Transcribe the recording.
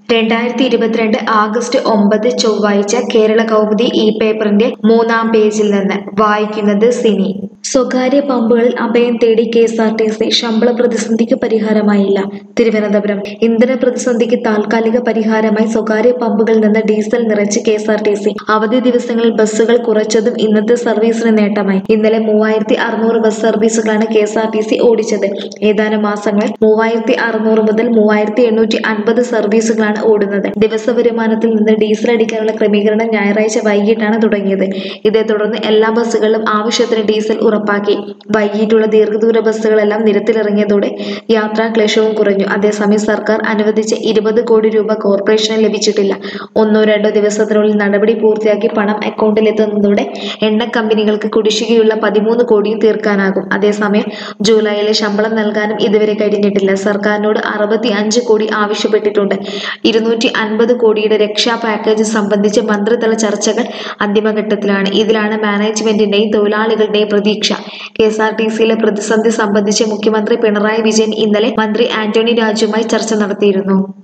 രണ്ടായിരത്തി ഇരുപത്തിരണ്ട് ആഗസ്റ്റ് ഒമ്പത് ചൊവ്വാഴ്ച കേരള കൗമുദി ഈ പേപ്പറിന്റെ മൂന്നാം പേജിൽ നിന്ന് വായിക്കുന്നത് സിനി സ്വകാര്യ പമ്പുകളിൽ അഭയം തേടി K S R T C ശമ്പള പ്രതിസന്ധിക്ക് പരിഹാരമായില്ല തിരുവനന്തപുരം ഇന്ധന പ്രതിസന്ധിക്ക് താൽക്കാലിക പരിഹാരമായി സ്വകാര്യ പമ്പുകളിൽ നിന്ന് ഡീസൽ നിറച്ച് K S R T C അവധി ദിവസങ്ങളിൽ ബസ്സുകൾ കുറച്ചതും ഇന്നത്തെ സർവീസിന് നേട്ടമായി ഇന്നലെ മൂവായിരത്തി അറുന്നൂറ് ബസ് സർവീസുകളാണ് K S R T C ഓടിച്ചത് ഏതാനും മാസങ്ങളിൽ മൂവായിരത്തി അറുന്നൂറ് മുതൽ മൂവായിരത്തി എണ്ണൂറ്റി അൻപത് സർവീസുകളാണ് ഓടുന്നത് ദിവസ വരുമാനത്തിൽ നിന്ന് ഡീസൽ അടിക്കാനുള്ള ക്രമീകരണം ഞായറാഴ്ച വൈകിട്ടാണ് തുടങ്ങിയത് ഇതേ തുടർന്ന് എല്ലാ ബസ്സുകളിലും ആവശ്യത്തിന് ഡീസൽ ഉറപ്പാക്കി വൈകിട്ടുള്ള ദീർഘദൂര ബസ്സുകളെല്ലാം നിരത്തിലിറങ്ങിയതോടെ യാത്രാ ക്ലേശവും കുറഞ്ഞു അതേസമയം സർക്കാർ അനുവദിച്ച ഇരുപത് കോടി രൂപ കോർപ്പറേഷന് ലഭിച്ചിട്ടില്ല ഒന്നോ രണ്ടോ ദിവസത്തിനുള്ളിൽ നടപടി പൂർത്തിയാക്കി പണം അക്കൗണ്ടിലെത്തുന്നതോടെ എണ്ണ കമ്പനികൾക്ക് കുടിശ്ശികയുള്ള പതിമൂന്ന് കോടിയും തീർക്കാനാകും അതേസമയം ജൂലൈയിലെ ശമ്പളം നൽകാനും ഇതുവരെ കഴിഞ്ഞിട്ടില്ല സർക്കാരിനോട് അറുപത്തി അഞ്ച് കോടി ആവശ്യപ്പെട്ടിട്ടുണ്ട് ഇരുന്നൂറ്റി അൻപത് കോടിയുടെ രക്ഷാ പാക്കേജ് സംബന്ധിച്ച് മന്ത്രിതല ചർച്ചകൾ അന്തിമഘട്ടത്തിലാണ് ഇതിലാണ് മാനേജ്മെന്റിന്റെയും തൊഴിലാളികളുടെയും പ്രതീക്ഷ കെ എസ് ആർ ടി സിയിലെ പ്രതിസന്ധി സംബന്ധിച്ച് മുഖ്യമന്ത്രി പിണറായി വിജയൻ ഇന്നലെ മന്ത്രി ആന്റണി രാജുവുമായി ചർച്ച നടത്തിയിരുന്നു